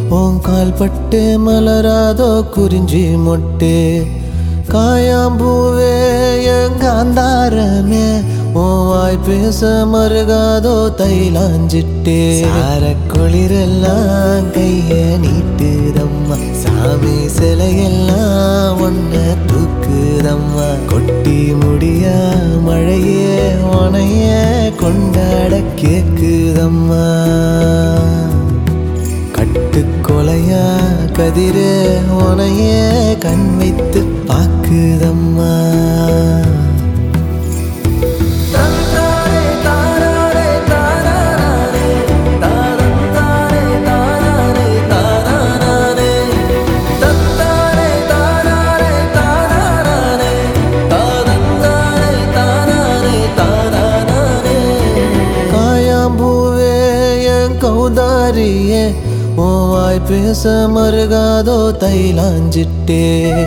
உன் கால் பட்டு மலராதோ குறிஞ்சி மொட்டு காயாம்பூவே எங்காந்தாரமே உன் வாய் பேச மருகாதோ தைலாஞ்சிட்டே சார குளிரெல்லாம் கைய நீட்டுதம்மா சாமி சிலையெல்லாம் ஒன்ன தூக்குதம்மா கொட்டி முடியா மழையே உனைய கொண்டாட கேக்குதம்மா கட்டுக்கொலையா கதிரே உனைய கண் வைத்து பாக்குதம்மா காயாம்பூவே என் கௌதாரியே உன் வாய் பேச மருகாதோ தைலாஞ்சிட்டே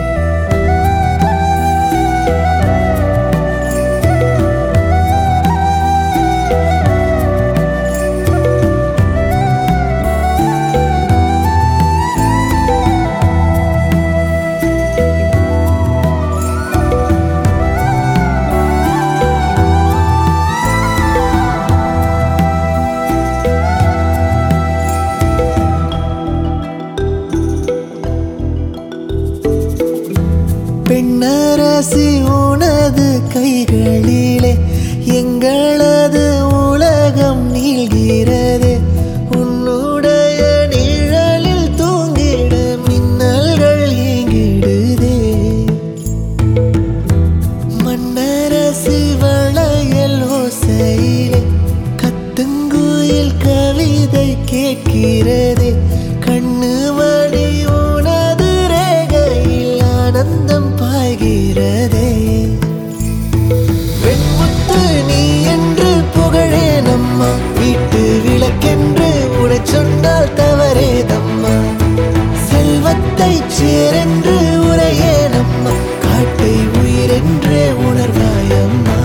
பெண்ணரசி உனது கைகளிலே எங்களது உலகம் நீள்கிறது உன்னுடைய நிழலில் தூங்கிட மின்னல்கள் ஈங்கிடுதே மன்னரசி வளையல் ஓசையிலே கத்துங்குயில் கவிதை கேட்கிறது கண்ணு மணி உனது ரேகையில் ஆனந்தம் பாய்கிறதே வெண்முத்து நீ என்று புகழேனம்மா வீட்டு விளக்கென்று உடை சொன்னால் தவறேதம்மா செல்வத்தை சேரென்று உரையேனம்மா காட்டை உயிரென்றே உணர்வாயம்மா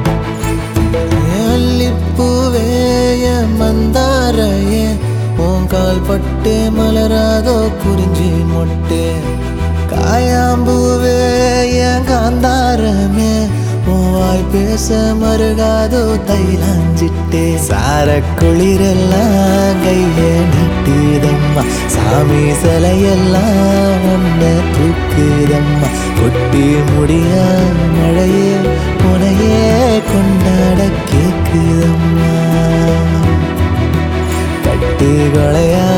அல்லிப்பூவேய மந்தாரையே உன் கால் பட்டு மலராதோ குறிஞ்சி மொட்டு காயாம்பூவே என் காந்தாரமே உன் வாய் பேச மருகாதோ தைலாஞ்சிட்டே சார குளிரெல்லாம் கைய நீட்டுதம்மா சாமி சிலையெல்லாம் ஒன்ன தூக்குதம்மா கொட்டி முடியா மழையே உனையே கொண்டாட கேக்குதம்மா கட்டு கொலையா